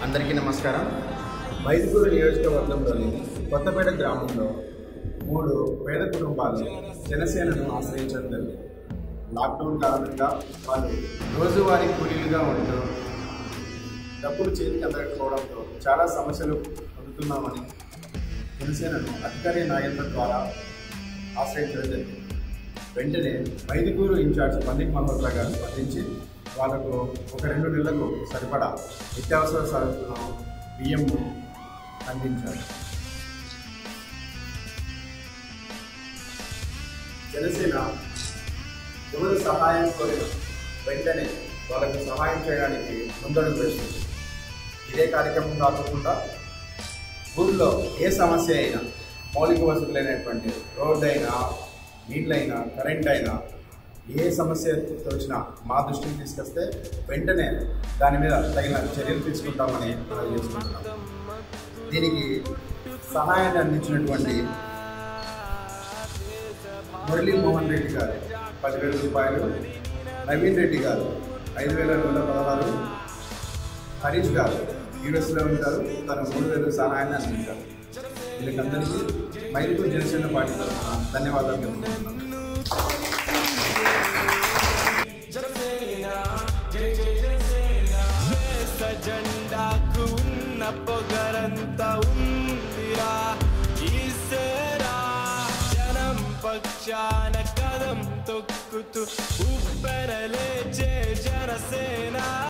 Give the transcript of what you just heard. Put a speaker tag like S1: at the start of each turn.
S1: అందరికీ నమస్కారం మైదుకూరు నియోజకవర్గంలోని కొత్తపేట గ్రామంలో మూడు పేద కుటుంబాలు జనసేనను ఆశ్రయించడం జరిగింది లాక్డౌన్ కారణంగా వాళ్ళు రోజువారీ కూలీలుగా ఉంటూ డబ్బులు చేతికి అందకపోవడంతో చాలా సమస్యలు పొందుతున్నామని జనసేనను అధికారి నాయకుల ద్వారా ఆశ్రయించడం జరిగింది వెంటనే మైదుకూరు ఇన్ఛార్జ్ పండిట్ మల్హోత్రా గారు స్పందించి వాళ్ళకు ఒక రెండు నెలలకు సరిపడా నిత్యావసర సరుకులను బియ్యంను అందించారు జనసేన ఎవరు సహాయం కోరిన వెంటనే వాళ్ళకు సహాయం చేయడానికి ముందడుగు వేస్తుంది ఇదే కార్యక్రమం కాకుండా ఊళ్ళో ఏ సమస్య అయినా మౌలిక వసతులైనటువంటి రోడ్డు అయినా నీళ్ళైనా కరెంట్ అయినా ఏ సమస్య వచ్చినా మా దృష్టికి తీసుకొస్తే వెంటనే దాని మీద తగిన చర్యలు తీసుకుంటామని తెలియజేసుకుంటున్నాం దీనికి సహాయాన్ని అందించినటువంటి మురళీ మోహన్ రెడ్డి గారు పదివేల రూపాయలు నవీన్ రెడ్డి గారు ఐదు వేల రెండు వందల పదహారు హరీష్ గారు యూఎస్లో ఉంటారు తను మూడు వేలు సహాయాన్ని అందించారు వీళ్ళకందరికీ మైదుకూరు జనసేన పార్టీ తరఫున ధన్యవాదాలు తెలుపుతున్నాను
S2: జెండాకు ఉన్న పొగరంత ఉందిరా ఈసేరా జనం పక్షాన కదం తొక్కుతూ ఉప్పెరలేచే జనసేన